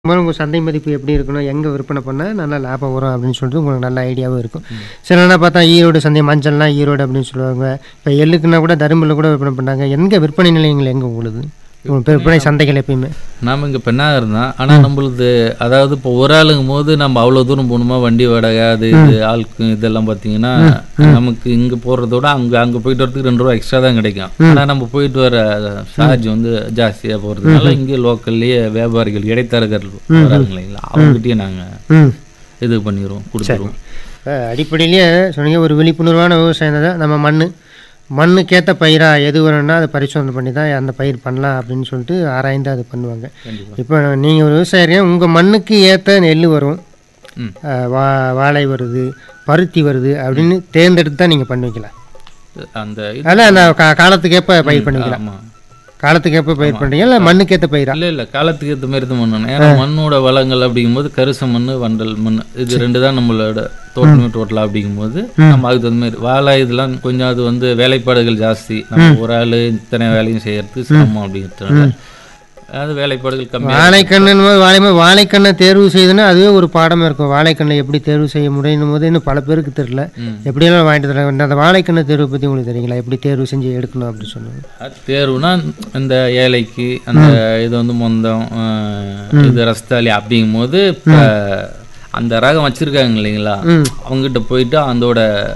முதல்ல உங்கள் சந்தை மதிப்பு எப்படி இருக்கணும் எங்கே விற்பனை பண்ணால் நல்லா லாபம் வரும் அப்படின்னு சொல்லிட்டு உங்களுக்கு நல்ல ஐடியாவும் இருக்கும் சிலனா பார்த்தா ஈரோடு சந்தை மஞ்சள்னா ஈரோடு அப்படின்னு சொல்லுவாங்க இப்போ எள்ளுக்குன்னா கூட தருமபுரியில் கூட விற்பனை பண்ணாங்க எங்கே விற்பனை நிலையங்கள் எங்கே உங்களுக்கு உங்களுக்கு விற்பனை சந்தைகள் எப்பயுமே நாம் இங்கே பெண்ணாக இருந்தோம் ஆனால் நம்மளுது அதாவது இப்போ ஒரு ஆளுங்கும் போது நம்ம அவ்வளோ தூரம் போகணுமா வண்டி வாடகை அது இது ஆளுக்கு இதெல்லாம் பார்த்தீங்கன்னா நமக்கு இங்கே போகிறதோட அங்கே அங்கே போயிட்டு வரதுக்கு ரெண்டு ரூபா எக்ஸ்ட்ரா தான் கிடைக்கும் ஆனால் நம்ம போயிட்டு வர சார்ஜ் வந்து ஜாஸ்தியாக போகிறதுனால இங்கே லோக்கல்லையே வியாபாரிகள் இடைத்தரகர்கள் வராங்க இல்லைங்களா அவங்ககிட்டயே நாங்கள் ம் இது பண்ணிடுவோம் கொடுத்துருவோம் இப்போ அடிப்படையிலேயே சொன்னீங்க ஒரு விழிப்புணர்வான விவசாயம் தான் நம்ம மண் மண்ணுக்கேற்ற பயிராக எது வேணும்னா அதை பரிசோதனை பண்ணி தான் அந்த பயிர் பண்ணலாம் அப்படின்னு சொல்லிட்டு ஆராய்ந்து அது பண்ணுவாங்க கண்டிப்பாக இப்போ நீங்கள் ஒரு விவசாயிங்க உங்கள் மண்ணுக்கு ஏற்ற நெல் வரும் ம் அஹ் வா வாழை வருது பருத்தி வருது அப்படின்னு தேர்ந்தெடுத்து தான் நீங்கள் பண்ணுவீங்களா அந்த இது அதில் அந்த கா காலத்துக்கேற்ப பயிர் பண்ணுவீங்களா ஆமாம் காலத்துக்கேற்ப பயிர் பண்ணுறீங்களா இல்லை மண்ணுக்கேற்ற பயிரா இல்ல இல்ல காலத்துக்கு ஏற்ற மாதிரி தான் பண்ணணும் ஏன்னா மண்ணோட வளங்கள் அப்படிங்கும்போது கரிச மண் வண்டல் மண் இது ரெண்டு தான் நம்மளோட தோட்டமே டோட்டலாக அப்படிங்கும்போது நம்ம அதுக்கு தகுந்த மாதிரி வாழை இதெல்லாம் கொஞ்சம் அது வந்து வேலைப்பாடுகள் ஜாஸ்தி நம்ம ஒரு ஆள் இத்தனை வேலையும் செய்யறது சிரமம் அப்படிங்கிறதுனால அது வேலைப்பாடுகள் கம்மி வாழைக்கண்ணுன்னு போது வாழை வாழைக்கண்ணை தேர்வு செய்யுதுன்னா அதுவே ஒரு பாடமாக இருக்கும் வாழைக்கண்ணை எப்படி தேர்வு செய்ய முடியும் போது இன்னும் பல பேருக்கு தெரியல ம். எப்படியெல்லாம் வாங்கிட்டு தராங்க அந்த வாழைக்கண்ணை தேர்வை பற்றி உங்களுக்கு தெரியுங்களா எப்படி தேர்வு செஞ்சு எடுக்கணும் அப்படின்னு சொன்னாங்க அது தேர்வுனா இந்த ஏலைக்கு அந்த இது வந்து மொந்தம் அஹ், இது ரஸ்தாலி அப்படிங்கும்போது இப்போ அந்த ரகம் வச்சிருக்காங்க இல்லைங்களா ம். அவங்ககிட்ட போயிட்டு அதோட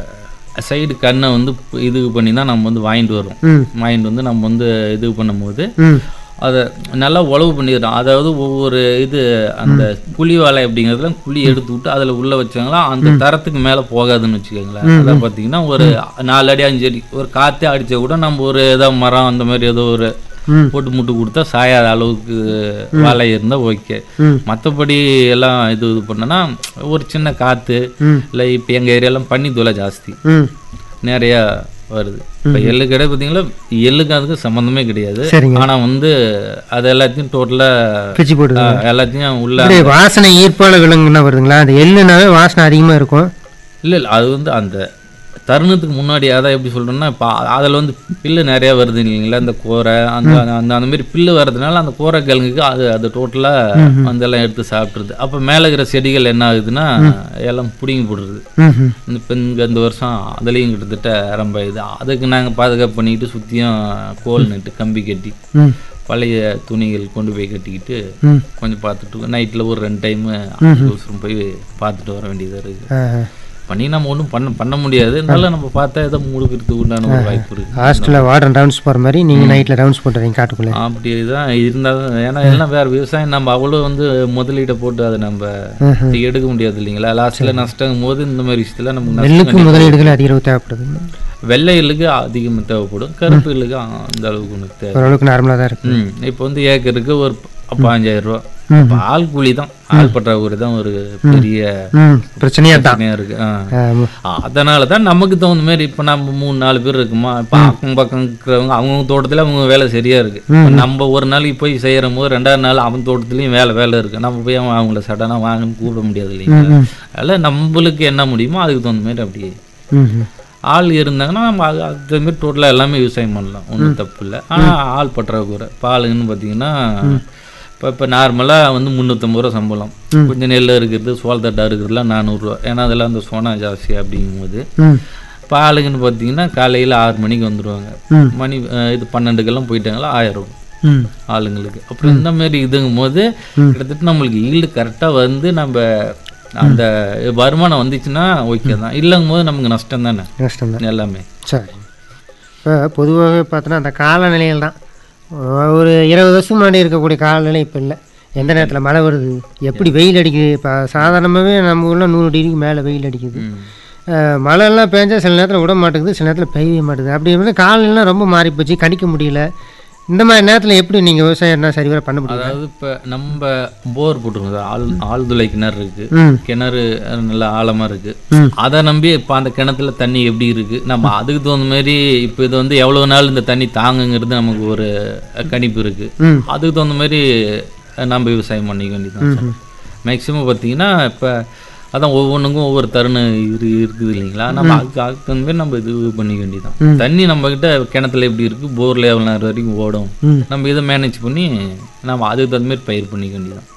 சைடு கண்ணை வந்து இது பண்ணி தான் நம்ம வந்து வாங்கிட்டு வரோம் ம் வாங்கிட்டு வந்து நம்ம வந்து இது பண்ணும்போது ம் அதை நல்லா உழவு பண்ணிடுறோம் அதாவது ஒவ்வொரு இது அந்த குழி வாழை அப்படிங்கிறதுல குழி எடுத்து விட்டு அதில் உள்ள வச்சாங்களா அந்த தரத்துக்கு மேலே போகாதுன்னு வச்சுக்கோங்களேன் அதான் பார்த்தீங்கன்னா ஒரு நாலு அடி அஞ்சு அடி ஒரு காற்றே அடிச்சா கூட நம்ம ஒரு ஏதோ மரம் அந்த மாதிரி ஏதோ ஒரு ம். போட்டு முட்டு கொடுத்தா சாயாத அளவுக்கு வாழை இருந்தால் ஓகே ம். மற்றபடி எல்லாம் இது இது பண்ணோன்னா ஒரு சின்ன காற்று ம். இல்லை இப்போ எங்கள் ஏரியாலாம் பனி தொலை ஜாஸ்தி ம் நிறையா வருது இப்போ எள்ளு கடை பார்த்தீங்களா எள்ளுக்கு அதுக்கு சம்மந்தமே கிடையாது சரிங்க ஆனா வந்து அது எல்லாத்தையும் டோட்டலாக பிச்சு போட்டு எல்லாத்தையும் உள்ள இப்படி வாசனை ஈர்ப்பால விலங்குன்னா வருதுங்களா அந்த எள்ளுனாவே வாசனை அதிகமாக இருக்கும் இல்லை இல்லை அது வந்து அந்த தருணத்துக்கு முன்னாடி அதான் எப்படி சொல்றேன்னா இப்போ அதில் வந்து பில்லு நிறையா வருது இல்லைங்களா அந்த கோரை அந்த அந்த அந்த மாதிரி பில்லு வர்றதுனால அந்த கோரை கிழங்குக்கு அது அது டோட்டலாக அதெல்லாம் எடுத்து சாப்பிட்ருது அப்போ மேலே இருக்கிற செடிகள் என்ன ஆகுதுன்னா எல்லாம் பிடுங்கி போடுறது ம் ம் இப்போ இங்கே இந்த வருஷம் அதுலேயும் கிட்டத்தட்ட ரொம்ப இது அதுக்கு நாங்கள் பாதுகாப்பு பண்ணிக்கிட்டு சுற்றியும் கோல் நட்டு கம்பி கட்டி ம் பழைய துணிகள் கொண்டு போய் கட்டிக்கிட்டு ம் கொஞ்சம் பார்த்துட்டு நைட்டில் ஒரு ரெண்டு டைமு அவசரம் போய் பார்த்துட்டு வர வேண்டியதாக இருக்குது ஆ ஆ. பண்ணி நம்ம ஒன்றும் பண்ண பண்ண முடியாது இருந்தாலும் நம்ம பார்த்தா ஏதோ முழுக்கிறதுக்கு உண்டான ஒரு வாய்ப்பு இருக்குது ஹாஸ்டலில் வார்டன் ரவுண்ட்ஸ் போகிற மாதிரி நீங்கள் நைட்டில் ரவுண்ட்ஸ் போட்டுறீங்க காட்டுக்குள்ளே அப்படி தான் இருந்தாலும் ஏன்னா எல்லாம் வேறு விவசாயம் நம்ம அவ்வளோ வந்து முதலீடை போட்டு அதை நம்ம எடுக்க முடியாது இல்லைங்களா லாஸ்ட்டில் நஷ்டம் போது இந்த மாதிரி விஷயத்தில் நமக்கு நஷ்டம் நெல்லுக்கு முதலீடுகள் அதிக அளவு தேவைப்படுது வெள்ளை எள்ளுக்கு அதிகமாக தேவைப்படும் கருப்பு எள்ளுக்கு அந்த அளவுக்கு உனக்கு தேவை ஓரளவுக்கு நார்மலாக தான் இருக்கு ம் இப்போ வந்து ஏக்கருக்கு ஒரு பாஞ்சாயிரம் ரூபா ம். இப்போ ஆள் கூலி தான் ஆள் பற்றாக்குறை தான் ஒரு பெரிய ம் பிரச்சனையாக தான் பிரச்சனையா இருக்கு ஆ. ஆமா. அதனால தான் நமக்கு தகுந்த மாதிரி இப்போ நம்ம மூணு நாலு பேர் இருக்குமா இப்போ அக்கம் பக்கம் இருக்கிறவங்க அவங்கவுங்க தோட்டத்தில் அவங்க வேலை சரியா இருக்கு இப்ப நம்ம ஒரு நாளைக்கு போய் செய்யற போது ரெண்டாவது நாள் அவன் தோட்டத்துலையும் வேலை வேலை இருக்கு நம்ம போய் அவன் அவங்கள சடனாக வாங்கன்னு கூப்பிட முடியாது இல்லைங்களா அதனால் நம்மளுக்கு என்ன முடியுமோ அதுக்கு தகுந்த மாதிரி அப்படியே ம் ம். ஆள் இருந்தாங்கன்னா நம்ம அது அதுக்கு தகுந்த மாதிரி டோட்டலாக எல்லாமே விவசாயம் பண்ணலாம் ஒன்றும் தப்பு இல்லை ஆனால் ஆள் பற்றாக்குறை பாலுங்கன்னு பார்த்தீங்கன்னா இப்போ இப்போ நார்மலாக வந்து முந்நூற்றம்பது ரூபா சம்பளம் கொஞ்சம் நெல் இருக்கிறது சோளத்தட்டா இருக்கிறதுலாம் நானூறுரூவா ஏன்னா அதெல்லாம் அந்த சோனா ஜாஸ்தி அப்படிங்கும்போது ம் பாலுங்கன்னு பார்த்தீங்கன்னா காலையில் ஆறு மணிக்கு வந்துடுவாங்க ம். மணி அஹ், இது பன்னெண்டுக்கெல்லாம் போயிட்டாங்களா ஆயிரம் ரூபாய் ம் ஆளுங்களுக்கு அப்புறம் இந்த மாதிரி இதுங்கும் போது கிட்டத்தட்ட நம்மளுக்கு ஈல்டு கரெக்டாக வந்து நம்ம அந்த வருமானம் வந்துச்சுன்னா ஓகே தான் இல்லைங்கும் போது நமக்கு நஷ்டம் தானே கஷ்டம் தான் எல்லாமே சரி இப்போ பொதுவாகவே பார்த்தோன்னா அந்த காலநிலைகள் தான் ஒரு இருபது வருஷம் முன்னாடி இருக்கக்கூடிய காலநிலை இப்போ இல்லை எந்த நேரத்தில் மழை வருது எப்படி வெயில் அடிக்குது இப்போ சாதாரணமாகவே நம்ம ஊரில் நூறு டிகிரிக்கு மேலே வெயில் அடிக்குது ம். அஹ் மழைலாம் பேஞ்சா சில நேரத்தில் விட மாட்டேங்குது சில நேரத்தில் பெய்யவே மாட்டேங்குது அப்படி வந்து காலநிலாம் ரொம்ப மாறி போச்சு கணிக்க முடியல இந்த மாதிரி நேரத்தில் எப்படி நீங்கள் விவசாயம் என்ன சரிவர பண்ண முடியும் அதாவது இப்போ நம்ம போர் போட்டுருக்கோம் ஆள் ஆழ்துளை கிணறு இருக்கு ம் கிணறு நல்லா ஆழமா இருக்கு ம். அதை நம்பி இப்போ அந்த கிணத்துல தண்ணி எப்படி இருக்கு நம்ம அதுக்கு தகுந்த மாதிரி இப்போ இது வந்து எவ்வளவு நாள் இந்த தண்ணி தாங்குங்கிறது நமக்கு ஒரு கணிப்பு இருக்கு ம் அதுக்கு தகுந்த மாதிரி நம்ம விவசாயம் பண்ணிக்க வேண்டியதுதான் மேக்ஸிமம் பார்த்தீங்கன்னா இப்போ அதான் ஒவ்வொன்றுக்கும் ஒவ்வொரு தருணம் இரு இருக்குது இல்லைங்களா நம்ம அதுக்கு அதுக்கு தகுந்த மாதிரி நம்ம இது பண்ணிக்க வேண்டியதான் தண்ணி நம்ம கிட்ட கிணத்துல எப்படி இருக்கு போர்ல எவ்வளோ நேரம் வரைக்கும் ஓடும் ம் நம்ம இதை மேனேஜ் பண்ணி நம்ம அதுக்கு தகுந்த மாதிரி பயிர் பண்ணிக்க வேண்டியதான்